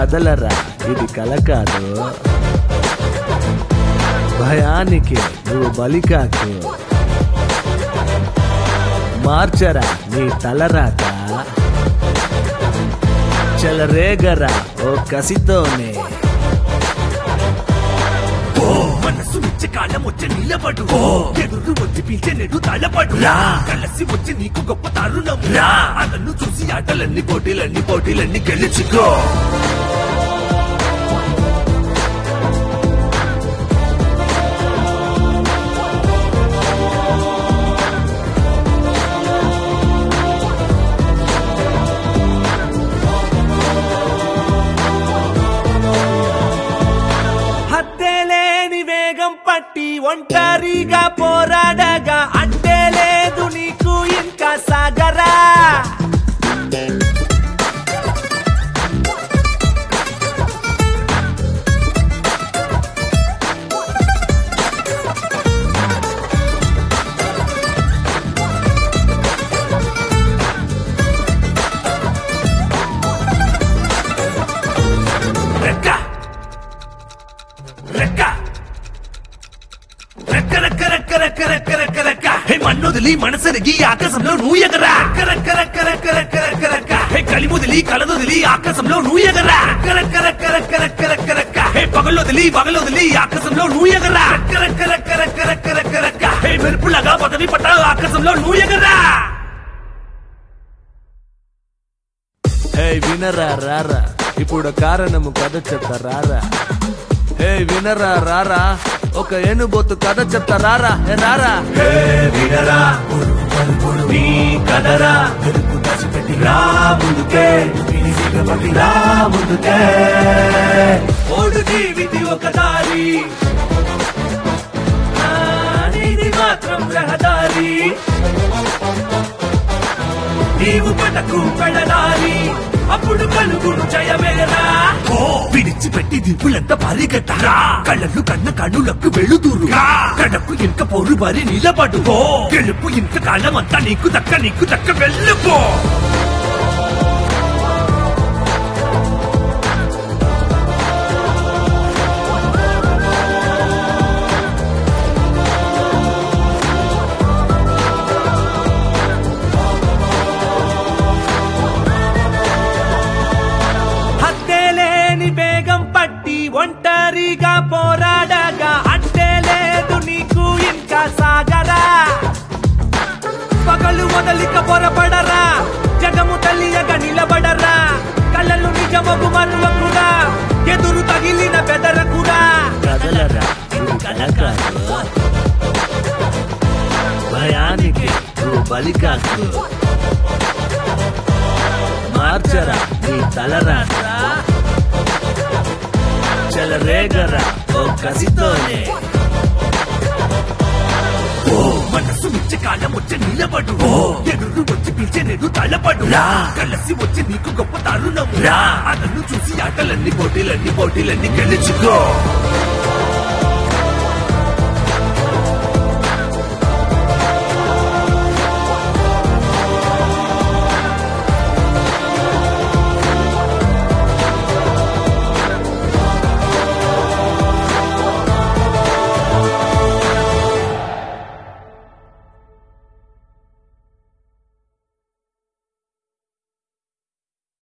కదలరా ఇది కల కాదు భయానికి నువ్వు బలికాకు మార్చరా నీ తలరాత చెలరేగరా ఓ కసితోనే మనసు వచ్చే కాలం వచ్చే నిలబడు ఎదురు వచ్చి పీల్చే నెడు తలపడు కలిసి వచ్చి నీకు గొప్ప తరుణం రా నన్ను చూసి ఆటలన్నీ పోటీలన్నీ పోటీలన్నీ గెలుచుకో హత్తేలేని వేగం పట్టి ఒంటరిగా పోరాడగా అంటే లేదు నీకు ఇంకా సాగరా రెక్క రెక్క రెక్క రెక్క రెక్క రెక్క రెక్క రెక్క రెక్క హే మన్నొదిలి మనసరిగి ఆకాశంలో నువ్వు ఎగరా రెక్క రెక్క రెక్క రెక్క రెక్క రెక్క రెక్క హే కలిముదిలి కలదొదిలి ఆకాశంలో నువ్వు ఎగరా రెక్క రెక్క రెక్క రెక్క రెక్క రెక్క హే పగలొదిలి పగలొదిలి ఆకాశంలో నువ్వు ఎగరా రెక్క రెక్క రెక్క రెక్క రెక్క రెక్క రెక్క హే మెరుపులాగా పదవి పట్ట ఆకాశంలో నువ్వు ఎగరా హే వినరా రారా ఇప్పుడు కారణము కథ చెప్తా రారా హే వినరా రారా ఒక ఏనుబోతు కథ చెప్తా రారా హే రారా హే వినరా నీ కదరా వెలుగు దాచిపెట్టి రా ముందుకే విని సిగబడి రా ముందుకే ఓడు జీవితి ఒక దారి ఆ, నీది మాత్రం రహదారి నీవు పటకు పెడదారి అప్పుడు కలుగును జయమేరా ఓ విడిచిపెట్టి దిప్పులంతా పరిగెత్తరా కళ్ళలు కన్న కన్నులకు వెళుతురు కడపు ఇంక పోరు బరి నిలబడు ఓ గెలుపు ఇంక కాలమంతా నీకు దక్క నీకు దక్క వెళ్ళిపో హత్తేలేని వేగం పట్టి ఒంటరిగా పోరాడగా అంటే లేదు నీకు ఇంకా సాగరా పగలు మొదలిక పొరపడరా జగము తల్లియగా నిలబడరా కళ్ళలు నిజమగు మరువకురా ఎదురు తగిలిన బెదరకురా కదలరా భయానికి నువ్వు బలికాకు మార్చరా నీ తలరాత చెలరేగరా ఓ కసితోనే ఓ మనసు వచ్చే కాలం వచ్చే నిలబడు ఓ ఎదురు వచ్చి పిలిచే నేను తలపడు కలిసి వచ్చి నీకు గొప్ప తరుణం రా నన్ను చూసి ఆటలన్నీ పోటీలన్నీ పోటీలన్నీ గెలుచుకో